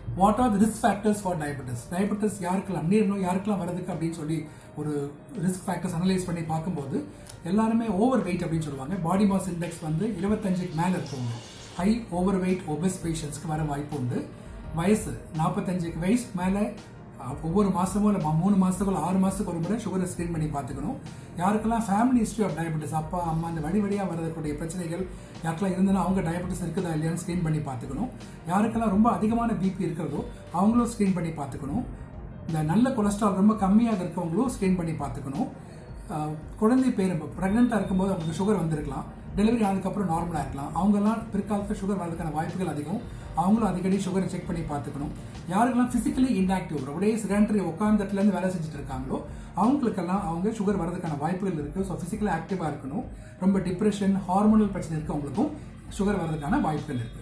what are the risk factors for diabetes diabetes யாருக்கெல்லாம் நீர் நோய் யாருக்கெல்லாம் வருதுக்கு அப்படின்னு சொல்லி ஒரு ரிஸ்க் ஃபேக்டர்ஸ் அனலைஸ் பண்ணி பார்க்கும்போது எல்லாருமே ஓவர் வெயிட் அப்படின்னு சொல்லுவாங்க பாடி மாஸ் இண்டெக்ஸ் வந்து இருபத்தஞ்சுக்கு மேலே இருக்கவங்க ஹை ஓவர் வெயிட் ஒபஸ் பேஷண்ட்ஸ்க்கு வர வாய்ப்பு உண்டு வயசு நாற்பத்தஞ்சுக்கு வயசு மேலே ஒவ்வொரு மாசமும் இல்லை மூணு மாசத்துக்கு இல்லை ஆறு மாசத்துக்கு ஒரு முறை சுகரை ஸ்கிரீன் பண்ணி பார்த்துக்கணும் யாருக்கெல்லாம் ஃபேமிலி ஹிஸ்ட்ரி ஆஃப் டயபெட்டிஸ் அப்பா அம்மா அந்த வழி வழியாக வரக்கூடிய பிரச்சனைகள் யாருக்கெல்லாம் இருந்ததுன்னா அவங்க டயபெட்டிஸ் இருக்குதா இல்லையான்னு ஸ்கிரீன் பண்ணி பார்த்துக்கணும் யாருக்கெல்லாம் ரொம்ப அதிகமான பிபி இருக்கிறதோ அவங்களும் ஸ்கிரீன் பண்ணி பார்த்துக்கணும் இந்த நல்ல கொலஸ்ட்ரால் ரொம்ப கம்மியாக இருக்கவங்களும் ஸ்கிரீன் பண்ணி பார்த்துக்கணும் ஆஹ் குழந்தை பேர் ப்ரெக்னெண்ட்டாக இருக்கும்போது அவங்களுக்கு சுகர் வந்திருக்கலாம் டெலிவரி ஆனதுக்கப்புறம் நார்மலாக இருக்கலாம் அவங்கெல்லாம் பிற்காலத்தில் சுகர் வரதுக்கான வாய்ப்புகள் அதிகம் அவங்களும் அடிக்கடி சுகரை செக் பண்ணி பார்த்துக்கணும் யாருக்கெல்லாம் பிசிக்கலி இன்ஆக்டிவ் அப்படியே சிடென்டரி உட்காந்துட்டுலேருந்து வேலை செஞ்சுட்டு இருக்காங்களோ அவங்களுக்கெல்லாம் அவங்க சுகர் வரதுக்கான வாய்ப்புகள் இருக்குது ஸோ ஃபிசிக்கலி ஆக்டிவாக இருக்கணும் ரொம்ப டிப்ரெஷன் ஹார்மோனல் பிரச்சனை இருக்கவங்களுக்கும் சுகர் வரதுக்கான வாய்ப்புகள் இருக்குது